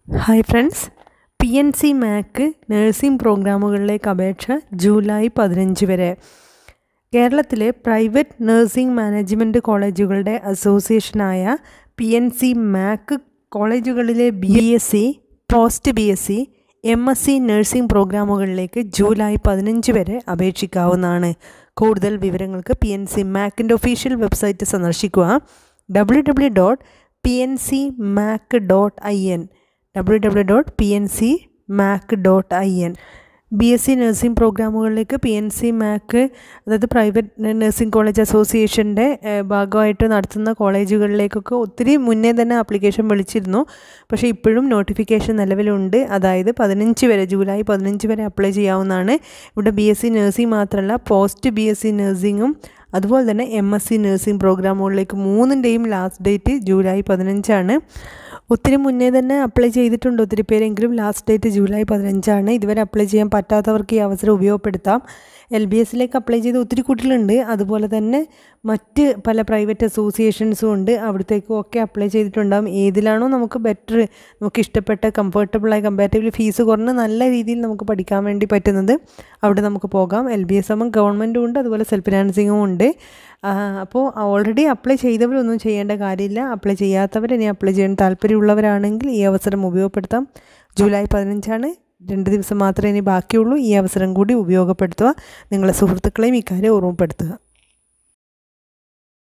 hi friends P N C MAK nursing പ്രോഗ്രാമുകളിലേക്ക് അപേക്ഷ July പതിനഞ്ച് വരെ കേരളത്തിലെ പ്രൈവറ്റ് നഴ്സിംഗ് മാനേജ്മെൻറ്റ് കോളേജുകളുടെ അസോസിയേഷനായ പി എൻ സി മാക്ക് കോളേജുകളിലെ B S C post B S C M S C nursing പ്രോഗ്രാമുകളിലേക്ക് ജൂലൈ പതിനഞ്ച് വരെ അപേക്ഷിക്കാവുന്നതാണ് കൂടുതൽ വിവരങ്ങൾക്ക് പി എൻ സി മാക്കിൻ്റെ ഒഫീഷ്യൽ വെബ്സൈറ്റ് സന്ദർശിക്കുക W W dot P N C MAK dot I N W W dot P N C MAK dot I N B S C nursing പ്രോഗ്രാമുകളിലേക്ക് P N C MAK അതായത് private nursing college അസോസിയേഷൻ്റെ ഭാഗമായിട്ട് നടത്തുന്ന കോളേജുകളിലേക്കൊക്കെ ഒത്തിരി മുന്നേ തന്നെ application വിളിച്ചിരുന്നു പക്ഷേ ഇപ്പോഴും നോട്ടിഫിക്കേഷൻ നിലവിലുണ്ട് അതായത് പതിനഞ്ച് വരെ ജൂലൈ പതിനഞ്ച് വരെ അപ്ലൈ ചെയ്യാവുന്നതാണ് ഇവിടെ ബി എസ് സി നഴ്സിംഗ് മാത്രമല്ല പോസ്റ്റ് ബി എസ് സി നഴ്സിംഗും അതുപോലെ തന്നെ എം എസ് സി നഴ്സിംഗ് പ്രോഗ്രാമുകളിലേക്ക് മൂന്നിൻ്റെയും ലാസ്റ്റ് ഡേറ്റ് ജൂലൈ പതിനഞ്ചാണ് ഒത്തിരി മുന്നേ തന്നെ അപ്ലൈ ചെയ്തിട്ടുണ്ട് ഒത്തിരി പേരെങ്കിലും ലാസ്റ്റ് ഡേറ്റ് ജൂലൈ പതിനഞ്ചാണ് ഇതുവരെ അപ്ലൈ ചെയ്യാൻ പറ്റാത്തവർക്ക് ഈ അവസരം ഉപയോഗപ്പെടുത്താം എൽ ബി എസിലേക്ക് അപ്ലൈ ചെയ്ത ഒത്തിരി കുട്ടികളുണ്ട് അതുപോലെ തന്നെ മറ്റ് പല പ്രൈവറ്റ് അസോസിയേഷൻസും ഉണ്ട് അവിടത്തേക്കും ഒക്കെ അപ്ലൈ ചെയ്തിട്ടുണ്ടാകും ഏതിലാണോ നമുക്ക് ബെറ്റർ നമുക്ക് ഇഷ്ടപ്പെട്ട കംഫർട്ടബിളായി കമ്പാരിറ്റീവ്ലി ഫീസ് കുറഞ്ഞ് നല്ല രീതിയിൽ നമുക്ക് പഠിക്കാൻ വേണ്ടി പറ്റുന്നത് അവിടെ നമുക്ക് പോകാം എൽ ബി എസ് ആകുമ്പോൾ ഗവൺമെൻറ്റും ഉണ്ട് അതുപോലെ സെൽഫ് ഫിനാൻസിങ്ങും ഉണ്ട് അപ്പോൾ ഓൾറെഡി അപ്ലൈ ചെയ്തവരൊന്നും ചെയ്യേണ്ട കാര്യമില്ല അപ്ലൈ ചെയ്യാത്തവർ ഇനി അപ്ലൈ ചെയ്യാൻ താല്പര്യമുള്ളവരാണെങ്കിൽ ഈ അവസരം ഉപയോഗപ്പെടുത്താം ജൂലൈ പതിനഞ്ചാണ് രണ്ട് ദിവസം മാത്രമേ ഇനി ബാക്കിയുള്ളൂ ഈ അവസരം കൂടി ഉപയോഗപ്പെടുത്തുക നിങ്ങളെ സുഹൃത്തുക്കളെയും ഇക്കാര്യം ഓർമ്മപ്പെടുത്തുക